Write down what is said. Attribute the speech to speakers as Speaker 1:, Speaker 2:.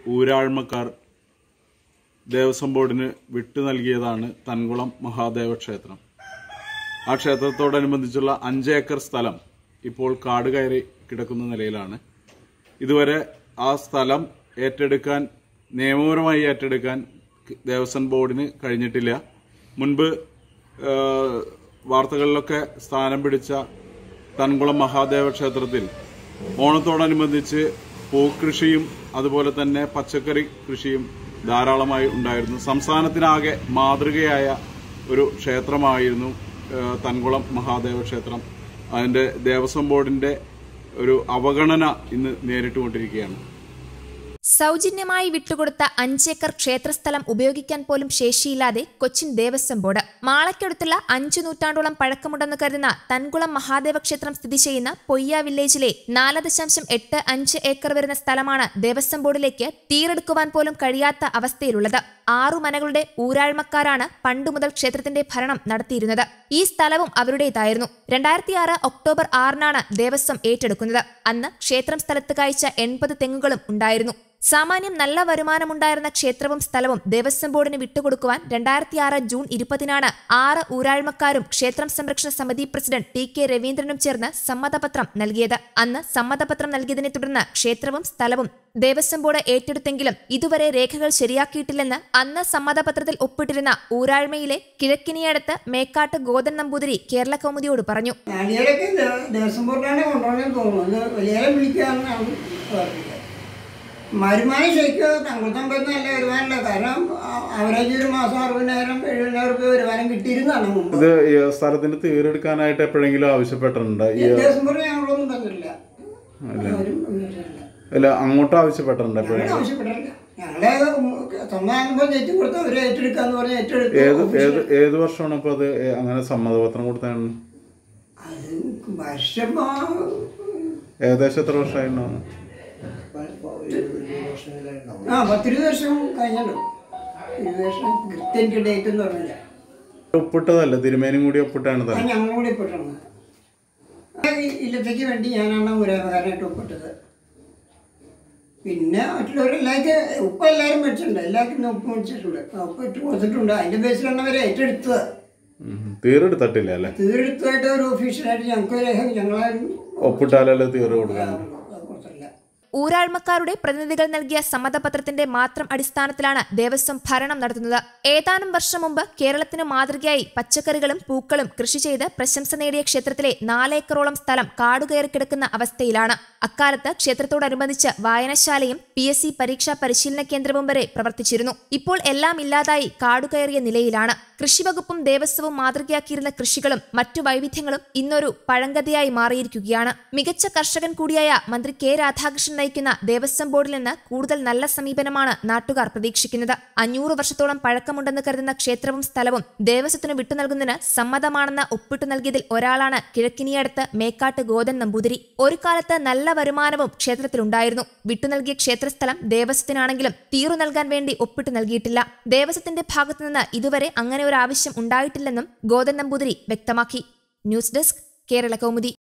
Speaker 1: ഊരാഴ്മക്കാർ ദേവസ്വം ബോർഡിന് വിട്ടു നൽകിയതാണ് തൻകുളം മഹാദേവ ക്ഷേത്രം ആ ക്ഷേത്രത്തോടനുബന്ധിച്ചുള്ള അഞ്ച് ഏക്കർ സ്ഥലം ഇപ്പോൾ കാട് കയറി കിടക്കുന്ന നിലയിലാണ് ഇതുവരെ ആ സ്ഥലം ഏറ്റെടുക്കാൻ നിയമപരമായി ഏറ്റെടുക്കാൻ ദേവസ്വം ബോർഡിന് കഴിഞ്ഞിട്ടില്ല മുൻപ് ആ, വാർത്തകളിലൊക്കെ സ്ഥാനം പിടിച്ച തൻകുളം മഹാദേവ ക്ഷേത്രത്തിൽ ഓണത്തോടനുബന്ധിച്ച് പൂക്കൃഷിയും അതുപോലെ തന്നെ പച്ചക്കറി കൃഷിയും ധാരാളമായി ഉണ്ടായിരുന്നു സംസ്ഥാനത്തിനാകെ മാതൃകയായ ഒരു ക്ഷേത്രമായിരുന്നു ആ, തൻകുളം മഹാദേവ ക്ഷേത്രം അതിന്റെ ദേവസ്വം ബോർഡിന്റെ ഒരു അവഗണന ഇന്ന് നേരിട്ടുകൊണ്ടിരിക്കുകയാണ്
Speaker 2: സൗജന്യമായി വിട്ടുകൊടുത്ത അഞ്ചേക്കർ ക്ഷേത്രസ്ഥലം ഉപയോഗിക്കാൻ പോലും ശേഷിയില്ലാതെ കൊച്ചിൻ ദേവസ്വം ബോർഡ് മാളയ്ക്കടുത്തുള്ള അഞ്ചു നൂറ്റാണ്ടോളം പഴക്കമുണ്ടെന്ന് കരുതുന്ന തൻകുളം മഹാദേവ ക്ഷേത്രം സ്ഥിതി ചെയ്യുന്ന പൊയ്യ വില്ലേജിലെ നാല് ദശാംശം എട്ട് അഞ്ച് ഏക്കർ വരുന്ന സ്ഥലമാണ് ദേവസ്വം ബോർഡിലേക്ക് തീരെടുക്കുവാൻ പോലും കഴിയാത്ത അവസ്ഥയിലുള്ളത് ആറു മനകളുടെ ഊരാഴ്മക്കാരാണ് പണ്ടു മുതൽ ക്ഷേത്രത്തിന്റെ ഭരണം നടത്തിയിരുന്നത് ഈ സ്ഥലവും അവരുടേതായിരുന്നു രണ്ടായിരത്തി ആറ് ഒക്ടോബർ ആറിനാണ് ദേവസ്വം ഏറ്റെടുക്കുന്നത് അന്ന് ക്ഷേത്രം സ്ഥലത്ത് കായ്ച്ച എൺപത് തെങ്ങുകളും ഉണ്ടായിരുന്നു സാമാന്യം നല്ല വരുമാനമുണ്ടായിരുന്ന ക്ഷേത്രവും സ്ഥലവും ദേവസ്വം ബോർഡിന് വിട്ടുകൊടുക്കുവാൻ രണ്ടായിരത്തി ആറ് ജൂൺ ഇരുപതിനാണ് ആറ് ഊരാഴ്മക്കാരും ക്ഷേത്രം സംരക്ഷണ സമിതി പ്രസിഡന്റ് ടി കെ രവീന്ദ്രനും ചേർന്ന് സമ്മതപത്രം നൽകിയത് അന്ന് സമ്മതപത്രം നൽകിയതിനെ തുടർന്ന് ക്ഷേത്രവും സ്ഥലവും ദേവസ്വം ബോർഡ് ഏറ്റെടുത്തെങ്കിലും ഇതുവരെ രേഖകൾ ശരിയാക്കിയിട്ടില്ലെന്ന് അന്ന് സമ്മതപത്രത്തിൽ ഒപ്പിട്ടിരുന്ന ഊരാഴ്മയിലെ കിഴക്കിനിയടുത്ത് മേക്കാട്ട് ഗോതൻ നമ്പൂതിരി കേരള കൗമുദിയോട് പറഞ്ഞു
Speaker 3: നാളികേരൊക്കെ ദേ- ദേവസ്വം ബോർഡാണ് കൊണ്ടുപോകണമെന്ന് തോന്നുന്നു അത് വലിയ വിളിക്കാമെന്നാണ് പറഞ്ഞത് വരുമാനം ശരിക്കും തങ്കുളത്തമ്പത് നല്ല വരുമാനമില്ല കാരണം അവരേജ് ഒരു മാസം അറുപതിനായിരം എഴുപതിനായിരം രൂപ വരുമാനം കിട്ടിയിരുന്നതാണ് മുമ്പ്
Speaker 1: ഇത് ഈ സ്ഥലത്തിന് തീരെടുക്കാനായിട്ട് എപ്പോഴെങ്കിലും ആവശ്യപ്പെട്ടിട്ടുണ്ട് ഈ
Speaker 3: ദേവസ്വം ബോർഡ് ഞങ്ങളൊന്നും തന്നിട്ടില്ല അവരും തന്നിട്ടില്ല.
Speaker 1: അല്ല അങ്ങോട്ട് ആവശ്യപ്പെട്ടിട്ടുണ്ട്
Speaker 3: ഞങ്ങൾ
Speaker 1: എപ്പോഴെങ്കിലും
Speaker 3: ആവശ്യപ്പെട്ടില്ല ഞങ്ങളെ സ്വന്തമാകുമ്പോൾ ജയിച്ചു കൊടുത്ത് അവരെ ഏറ്റെടുക്കാന്ന് പറഞ്ഞ്
Speaker 1: ഏത്
Speaker 3: ഏറ്റെടുത്തു
Speaker 1: ഏത് ഏത് വർഷമാണ് ഇപ്പൊ അത് ഏ- അങ്ങനെ സമ്മതപത്രം കൊടുത്താണ്
Speaker 3: അത് വർഷം ആ,
Speaker 1: ഏകദേശം എത്ര വർഷമായിട്ടുണ്ടാവും
Speaker 3: ആ പത്തിരുപത് വർഷം കഴിഞ്ഞല്ലോ ഇരുപത് വർഷം കൃത്യം എനിക്ക് ഡേറ്റ് എന്ന് പറഞ്ഞില്ല
Speaker 1: ഒപ്പിട്ടതല്ല തിരുമേനും കൂടി ഒപ്പിട്ടാണ്
Speaker 3: അത്
Speaker 1: തന്നെ
Speaker 3: ഞങ്ങളും കൂടി ഒപ്പിട്ടാണ് ഇല്ലത്തേക്ക് വേണ്ടി ഞാനാണ് ഉരവകാരനായിട്ട് ഒപ്പിട്ടത് പിന്നെ മറ്റുള്ളവരെല്ലാവർക്കും ഉപ്പ് എല്ലാവരും മേടിച്ചിട്ടുണ്ട് എല്ലാവർക്കും ഉപ്പ് മേടിച്ചിട്ടുണ്ട് ആ ഉപ്പ് ഇട്ട് കൊടുത്തിട്ടുണ്ട് അതിൻ്റെ ബേസിലാണ് അവർ ഏറ്റെടുത്തത്
Speaker 1: ഉം. തീരെടുത്തിട്ടില്ല അല്ലേ
Speaker 3: തീരെടുത്തതായിട്ട് ഒരു ഒഫീഷ്യലായിട്ട് ഞങ്ങൾക്ക് രേഖ ഞങ്ങളാരും
Speaker 1: ഒപ്പിട്ടാലല്ലേ തീരെ കൊടുക്കാൻ
Speaker 3: കൊടുത്തില്ല
Speaker 2: ഊരാഴ്മക്കാരുടെ പ്രതിനിധികൾ നൽകിയ സമ്മതപത്രത്തിന്റെ മാത്രം അടിസ്ഥാനത്തിലാണ് ദേവസ്വം ഭരണം നടത്തുന്നത് ഏതാനും വർഷം മുമ്പ് കേരളത്തിന് മാതൃകയായി പച്ചക്കറികളും പൂക്കളും കൃഷി ചെയ്ത് പ്രശംസ നേടിയ ക്ഷേത്രത്തിലെ നാലേക്കറോളം സ്ഥലം കാടുകയറി കിടക്കുന്ന അവസ്ഥയിലാണ് അക്കാലത്ത് ക്ഷേത്രത്തോടനുബന്ധിച്ച് വായനശാലയും പി എസ് സി പരീക്ഷാ പരിശീലന കേന്ദ്രവും വരെ പ്രവർത്തിച്ചിരുന്നു ഇപ്പോൾ എല്ലാം ഇല്ലാതായി കാടുകയറിയ നിലയിലാണ് കൃഷിവകുപ്പും ദേവസ്വവും മാതൃകയാക്കിയിരുന്ന കൃഷികളും മറ്റു വൈവിധ്യങ്ങളും ഇന്നൊരു പഴങ്കഥയായി മാറിയിരിക്കുകയാണ് മികച്ച കർഷകൻ കൂടിയായ മന്ത്രി കെ രാധാകൃഷ്ണൻ നയിക്കുന്ന ദേവസ്വം ബോർഡിൽ നിന്ന് കൂടുതൽ നല്ല സമീപനമാണ് നാട്ടുകാർ പ്രതീക്ഷിക്കുന്നത് അഞ്ഞൂറ് വർഷത്തോളം പഴക്കമുണ്ടെന്ന് കരുതുന്ന ക്ഷേത്രവും സ്ഥലവും ദേവസ്വത്തിന് വിട്ടു നൽകുന്നതിന് സമ്മതമാണെന്ന് ഒപ്പിട്ടു നൽകിയതിൽ ഒരാളാണ് കിഴക്കിനിയടുത്ത് മേക്കാട്ട് ഗോതൻ നമ്പൂതിരി ഒരു കാലത്ത് നല്ല വരുമാനവും ക്ഷേത്രത്തിലുണ്ടായിരുന്നു വിട്ടു നൽകിയ ക്ഷേത്രസ്ഥലം ദേവസ്വത്തിനാണെങ്കിലും തീറു നൽകാൻ വേണ്ടി ഒപ്പിട്ടു നൽകിയിട്ടില്ല ദേവസ്വത്തിന്റെ ഭാഗത്തുനിന്ന് ഇതുവരെ അങ്ങനെ ഒരു ആവശ്യം ഉണ്ടായിട്ടില്ലെന്നും ഗോതൻ നമ്പൂതിരി വ്യക്തമാക്കി ന്യൂസ് ഡെസ്ക് കേരള കൗമുദി